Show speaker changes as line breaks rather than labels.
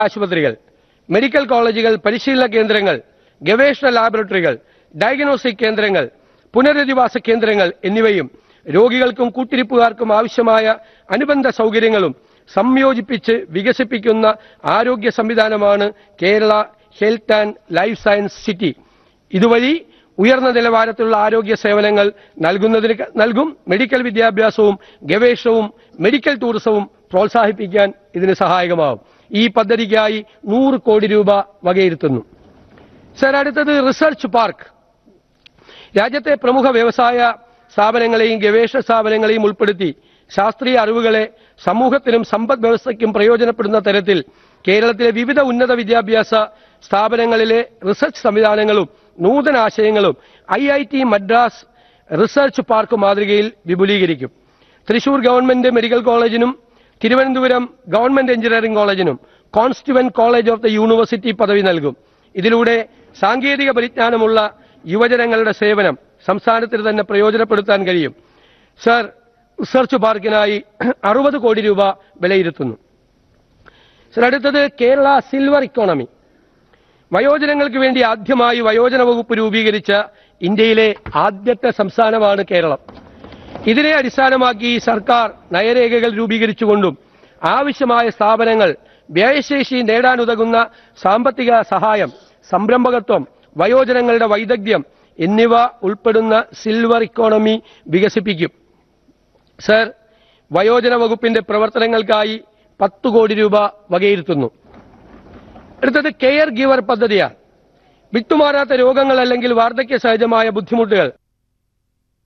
ആശുപത്രികൾ മെഡിക്കൽ കോളേജുകൾ പരിശീലന കേന്ദ്രങ്ങൾ ഗവേഷണ ലാബറട്ടറികൾ ഡയഗ്നോസ്റ്റിക് കേന്ദ്രങ്ങൾ പുനരധിവാസ കേന്ദ്രങ്ങൾ എന്നിവയും രോഗികൾക്കും കൂട്ടിരിപ്പുകാർക്കും ആവശ്യമായ അനുബന്ധ സൗകര്യങ്ങളും സംയോജിപ്പിച്ച് വികസിപ്പിക്കുന്ന ആരോഗ്യ സംവിധാനമാണ് Kerala health and life science city ഇതുവഴി ഉയർന്ന നിലവാരത്തിലുള്ള ആരോഗ്യ സേവനങ്ങൾ നൽകുന്നതിന് ക- നൽകും മെഡിക്കൽ വിദ്യാഭ്യാസവും ഗവേഷണവും മെഡിക്കൽ ടൂറിസവും പ്രോത്സാഹിപ്പിക്കാൻ ഇതിന് സഹായകമാവും ഈ പദ്ധതിക്കായി നൂറ് കോടി രൂപ വകയിരുത്തുന്നു സർ അടുത്തത് റിസർച്ച് പാർക്ക് രാജ്യത്തെ പ്രമുഖ വ്യവസായ സ്ഥാപനങ്ങളെയും ഗവേഷണ സ്ഥാപനങ്ങളെയും ഉൾപ്പെടുത്തി ശാസ്ത്രീയ അറിവുകളെ സമൂഹത്തിനും സമ്പദ് വ്യവസ്ഥയ്ക്കും പ്രയോജനപ്പെടുന്ന തരത്തിൽ കേരളത്തിലെ വിവിധ ഉന്നത വിദ്യാഭ്യാസ സ്ഥാപനങ്ങളിലെ റിസർച്ച് സംവിധാനങ്ങളും നൂതന ആശയങ്ങളും I I T Madras research park മാതൃകയിൽ വിപുലീകരിക്കും തൃശൂർ ഗവൺമെന്റ് മെഡിക്കൽ കോളേജിനും തിരുവനന്തപുരം ഗവൺമെന്റ് എഞ്ചിനീയറിംഗ് കോളേജിനും constituent college of the university പദവി നൽകും ഇതിലൂടെ സാങ്കേതിക പരിജ്ഞാനമുള്ള യുവജനങ്ങളുടെ സേവനം സംസ്ഥാനത്തിന് തന്നെ പ്രയോജനപ്പെടുത്താൻ കഴിയും സർ റിസർച്ച് പാർക്കിനായി അറുപത് കോടി രൂപ വിലയിരുത്തുന്നു സർ അടുത്തത് കേരള സിൽവർ ഇക്കോണമി വയോജനങ്ങൾക്ക് വേണ്ടി ആദ്യമായി വയോജന വകുപ്പ് രൂപീകരിച്ച ഇന്ത്യയിലെ ആദ്യത്തെ സംസ്ഥാനമാണ് കേരളം ഇതിനെ അടിസ്ഥാനമാക്കി സർക്കാർ നയരേഖകൾ രൂപീകരിച്ചുകൊണ്ടും ആവശ്യമായ സ്ഥാപനങ്ങൾ വ്യയശേഷി നേടാനുതകുന്ന സാമ്പത്തിക സഹായം സംരംഭകത്വം വയോജനങ്ങളുടെ വൈദഗ്ധ്യം എന്നിവ ഉൾപ്പെടുന്ന സിൽവർ ഇക്കോണമി വികസിപ്പിക്കും സർ വയോജന വകുപ്പിന്റെ പ്രവർത്തനങ്ങൾക്കായി പത്ത് കോടി രൂപ വകയിരുത്തുന്നു അടുത്തത് കെയർ ഗിവർ പദ്ധതിയാണ് വിട്ടുമാറാത്ത രോഗങ്ങൾ അല്ലെങ്കിൽ വാർദ്ധക്യ സഹജമായ ബുദ്ധിമുട്ടുകൾ